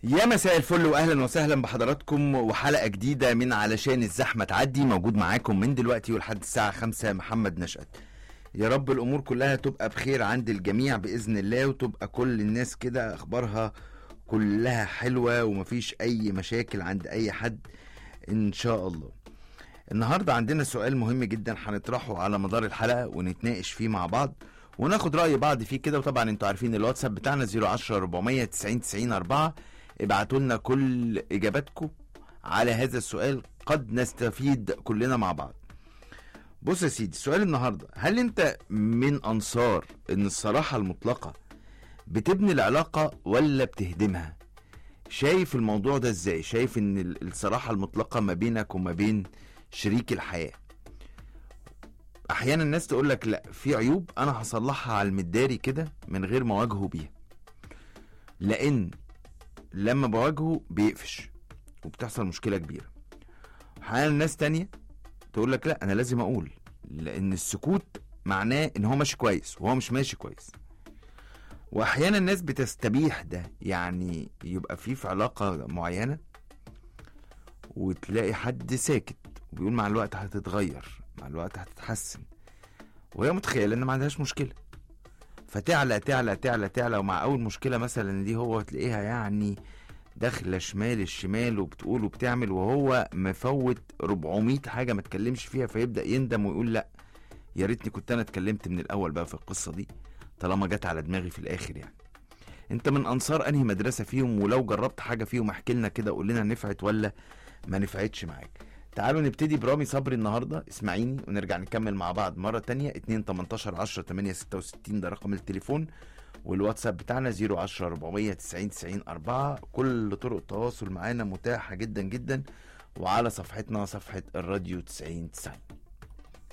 يا مساء الفل واهلا وسهلا بحضراتكم وحلقه جديده من علشان الزحمه تعدي موجود معاكم من دلوقتي ولحد الساعه 5 محمد نشأت يا رب الامور كلها تبقى بخير عند الجميع باذن الله وتبقى كل الناس كده اخبارها كلها حلوه ومفيش اي مشاكل عند اي حد ان شاء الله النهارده عندنا سؤال مهم جدا هنطرحه على مدار الحلقه ونتناقش فيه مع بعض وناخد راي بعض فيه كده وطبعا انتوا عارفين الواتساب بتاعنا 010 400 90 90 4 ابعتوا لنا كل اجاباتكم على هذا السؤال قد نستفيد كلنا مع بعض بص يا سيدي السؤال النهارده هل انت من انصار ان الصراحه المطلقه بتبني العلاقه ولا بتهدمها شايف الموضوع ده ازاي شايف ان ال- الصراحه المطلقه ما بينك وما بين شريك الحياه احيانا الناس تقول لك لا في عيوب انا هصلحها على المداري كده من غير ما اواجهه بيها لان لما بواجهه بيقفش وبتحصل مشكله كبيره احيانا ناس تانية تقول لك لا انا لازم اقول لان السكوت معناه ان هو ماشي كويس وهو مش ماشي كويس واحيانا الناس بتستبيح ده يعني يبقى في في علاقه معينه وتلاقي حد ساكت وبيقول مع الوقت هتتغير مع الوقت هتتحسن وهي متخيله ان ما عندهاش مشكله فتعلى تعلى تعلى تعلى ومع اول مشكله مثلا دي هو تلاقيها يعني داخله شمال الشمال وبتقول وبتعمل وهو مفوت 400 حاجه ما اتكلمش فيها فيبدا يندم ويقول لا يا ريتني كنت انا اتكلمت من الاول بقى في القصه دي طالما جت على دماغي في الاخر يعني انت من انصار انهي مدرسه فيهم ولو جربت حاجه فيهم احكي لنا كده قول لنا نفعت ولا ما نفعتش معاك تعالوا نبتدي برامي صبري النهارده اسمعيني ونرجع نكمل مع بعض مره تانية 2 18 10 8 66 ده رقم التليفون والواتساب بتاعنا 010 400 90 90 4 كل طرق التواصل معانا متاحه جدا جدا وعلى صفحتنا صفحه الراديو 90 90